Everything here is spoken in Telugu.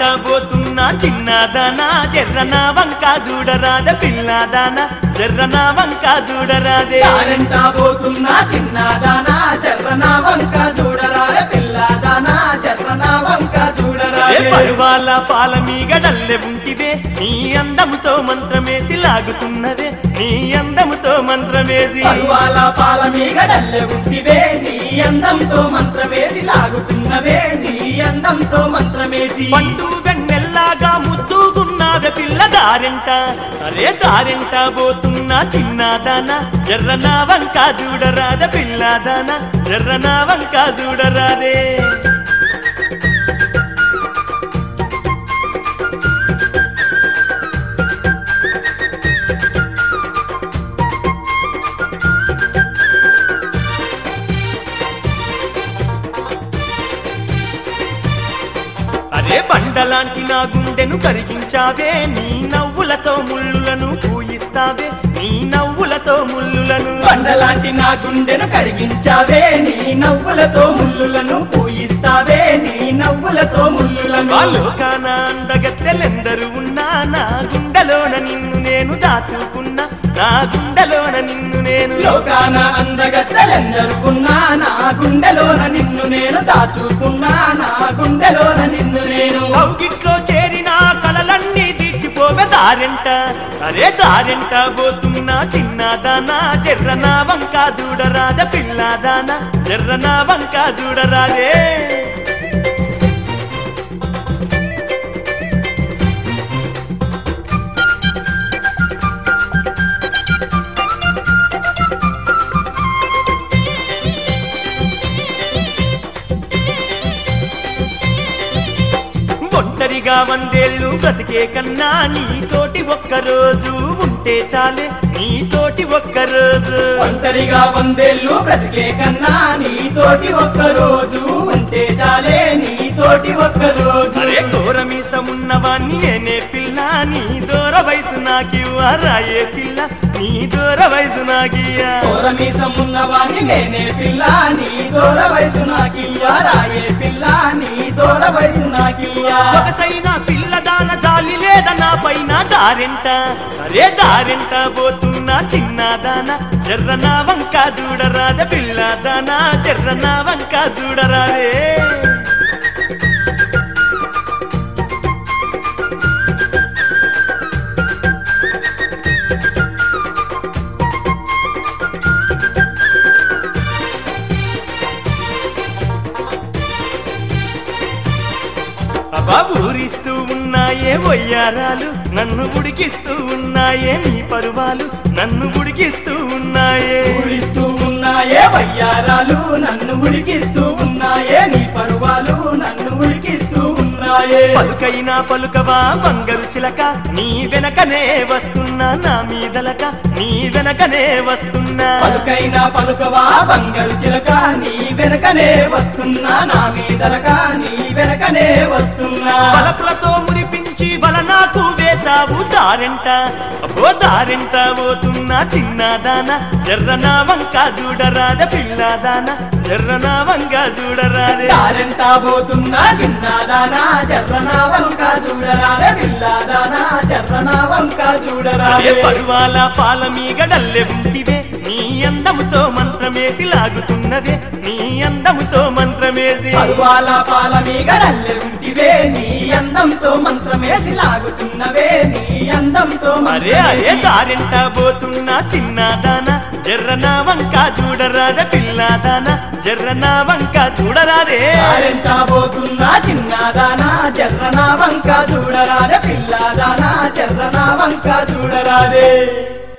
దారింట పోతున్నా చిన్నదానా జర్రన వంక చూడరాద పిల్లదానా జర్రన వంక చూడరాదే దారంట పోతున్నా చిన్నదానా జర్రన వంక చూడరారే పిల్లదానా జర్రన వంక ఏ చూడరారే పరువాల పాల మీగడల్లె ఉంటివే నీ అందముతో మంత్రమేసి లాగుతున్నదే నీ అందముతో మంత్రమేసి పరువాల పాల మీగడల్లె ఉంటివే నీ అందంతో మంత్రమేసి లాగుతున్నవే నీ అందంతో మంత్రమేసి పండు వెన్నెల్లాగా ముద్దుగున్నావే పిల్ల దారింట అరే దారింట పోతున్నా చిన్నదానా జర్రన వంక చూడరాద పిల్లదానా జర్రన వంక చూడరాదే అరే బండలాంటి నా గుండెను కరిగించావే నీ నవ్వులతో ముళ్ళులను పూయిస్తావే నీ నవ్వులతో ముళ్ళులను బండలాంటి నా గుండెను కరిగించావే నీ నవ్వులతో ముల్లులను పూయిస్తావే నీ నవ్వులతో ముల్లులను లోకాన అందగత్తెలెందరూ ఉన్నా నా గుండెలోన నిన్ను నేను దాచుకున్నా నా గుండెలోన నిన్ను నేను లోకాన అందగత్తెలెందరుకున్నా నా గుండెలోన నిన్ను నేను దాచుకున్నా నా గుండెలోన నిన్ను నేను కౌగిట్లో చేరిన కలలన్నీ తీర్చిపోవే దారింట అరే దారింట పోతున్నా చిన్నదానా జర్రన వంక చూడరాద పిల్లదానా జర్రన వంక చూడరాదే ఒంటరిగా వందేళ్ళు బ్రతికే కన్నా నీతోటి ఒక్కరోజు ఉంటే చాలే నీతోటి ఒక్కరోజు ఒంటరిగా వందేళ్ళు బ్రతికే కన్నా నీతోటి ఒక్క రోజు ఉంటే చాలే నీతోటి ఒక్క రోజు అరే దూరమీసమున్నవాణ్ణి నేనే పిల్ల నీ దూర వయసు నాకివ్వరాయే పిల్ల నీ దూర వయసు నాకియ్యా దూరమీసమున్నవాణ్ణి నేనే పిల్ల నీ దూర వయసు నాకియ్యా రాయే పిల్ల నీ దూర వయసు నాకియ్యా సొగసైన పిల్లదాన జాలి లేద నా పైన దారింట అరే దారింట పోతున్నా చిన్నదాన జర్రన వంక చూడరాద పిల్లదానా జర్రన వంక చూడరాదే అబ్బా ఊరిస్తూ ఉన్నాయే వయ్యారాలు నన్ను ఉడికిస్తూ ఉన్నాయే నీ పరువాలు నన్ను ఉడికిస్తూ ఉన్నాయే ఊరిస్తూ ఉన్నాయే వయ్యారాలు నన్ను ఉడికిస్తూ ఉన్నాయే నీ పరువాలు నన్ను ఉడికిస్తూ ఉన్నాయే పలుకైనా పలుకవా బంగారు చిలక నీ వెనకనే వస్తున్నా నా మీదలక నీ వెనకనే వస్తున్నా పలుకైనా పలుకవా బంగారు చిలక నీ వెనకనే వస్తున్నా నా మీదలక నీ వెనకనే వస్తున్నా బలపులతో మురిపించి బల నాకు వేసావు దారింట అబ్బో దారింట పోతున్నా చిన్నదాన జర్రన వంక చూడరాద పిల్లదాన జర్రన వంక చూడరాదే దారెంటా పోతున్నా చిన్నదానా జర్రనా వంక చూడరాదే పిల్లదానా జర్రనా వంక అరే చూడరాదే పరువాల పాల మీగడల్లె ఉంటివే నీ అందముతో మంత్రమేసి లాగుతున్నవే నీ అందముతో మంత్రమేసి పరువాల పాల మీగడల్లె ఉంటివే నీ అందంతో మంత్రమేసి లాగుతున్నవే నీ అందంతో అరే అరే మంత్రమేసి దారింట పోతున్నా చిన్నదాన జర్రన వంక చూడరాద పిల్లదాన జర్రన వంక చూడరాదే దారెంటా పోతున్నా చిన్నదానా జర్రనా వంక చూడరాదే పిల్లదానా జర్రనా వంక చూడరాదే